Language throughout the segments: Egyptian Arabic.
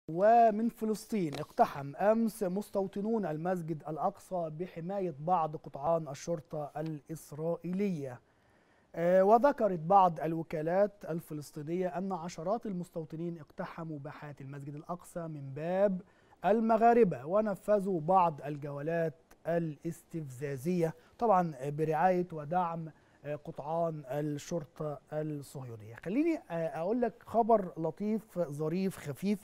ومن فلسطين اقتحم امس مستوطنون المسجد الاقصى بحمايه بعض قطعان الشرطه الاسرائيليه. آه، وذكرت بعض الوكالات الفلسطينيه ان عشرات المستوطنين اقتحموا باحات المسجد الاقصى من باب المغاربه ونفذوا بعض الجولات الاستفزازيه طبعا برعايه ودعم آه، قطعان الشرطه الصهيونيه. خليني آه، اقول لك خبر لطيف ظريف خفيف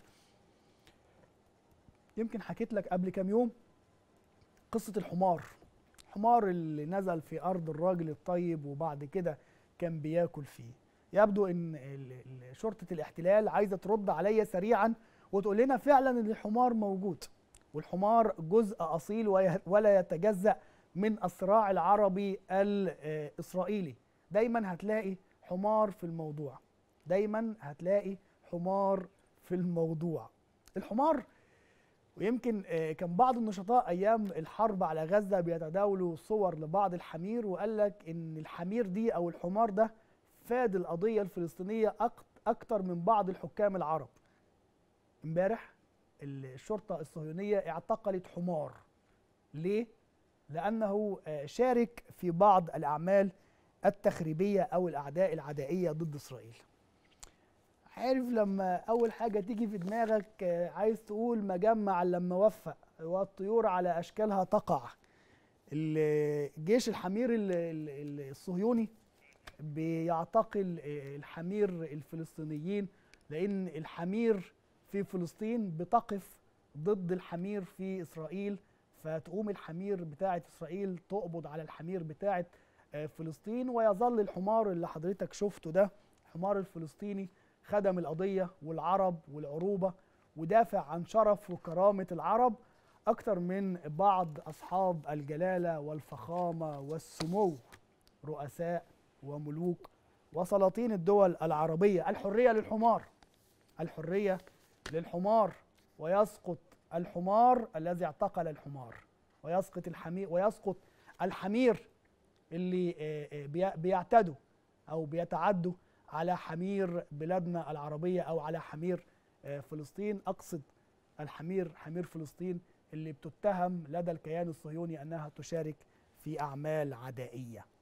يمكن حكيت لك قبل كام يوم قصة الحمار الحمار اللي نزل في أرض الراجل الطيب وبعد كده كان بياكل فيه يبدو ان ال- ال- شرطة الاحتلال عايزة ترد عليا سريعا وتقول لنا فعلا ان الحمار موجود والحمار جزء أصيل وي- ولا يتجزأ من الصراع العربي الإسرائيلي دايما هتلاقي حمار في الموضوع دايما هتلاقي حمار في الموضوع الحمار ويمكن آه، كان بعض النشطاء ايام الحرب على غزه بيتداولوا صور لبعض الحمير وقال لك ان الحمير دي او الحمار ده فاد القضيه الفلسطينيه أك- اكتر من بعض الحكام العرب امبارح الشرطه الصهيونيه اعتقلت حمار ليه لانه آه، شارك في بعض الاعمال التخريبيه او الاعداء العدائيه ضد اسرائيل عارف لما اول حاجه تيجي في دماغك آه، عايز تقول مجمع لما وفق والطيور على اشكالها تقع الجيش الحمير ال- ال- ال- الصهيوني بيعتقل آه، الحمير الفلسطينيين لان الحمير في فلسطين بتقف ضد الحمير في اسرائيل فتقوم الحمير بتاعه اسرائيل تقبض على الحمير بتاعه آه، فلسطين ويظل الحمار اللي حضرتك شفته ده الحمار الفلسطيني خدم القضية والعرب والعروبة ودافع عن شرف وكرامة العرب أكتر من بعض أصحاب الجلالة والفخامة والسمو رؤساء وملوك وسلاطين الدول العربية الحرية للحمار الحرية للحمار ويسقط الحمار الذي اعتقل الحمار ويسقط الحمير ويسقط الحمير اللي آه، آه، بي- بيعتدوا او بيتعدوا على حمير بلادنا العربيه او على حمير آه، فلسطين اقصد الحمير حمير فلسطين اللي بتتهم لدى الكيان الصهيوني انها تشارك في اعمال عدائيه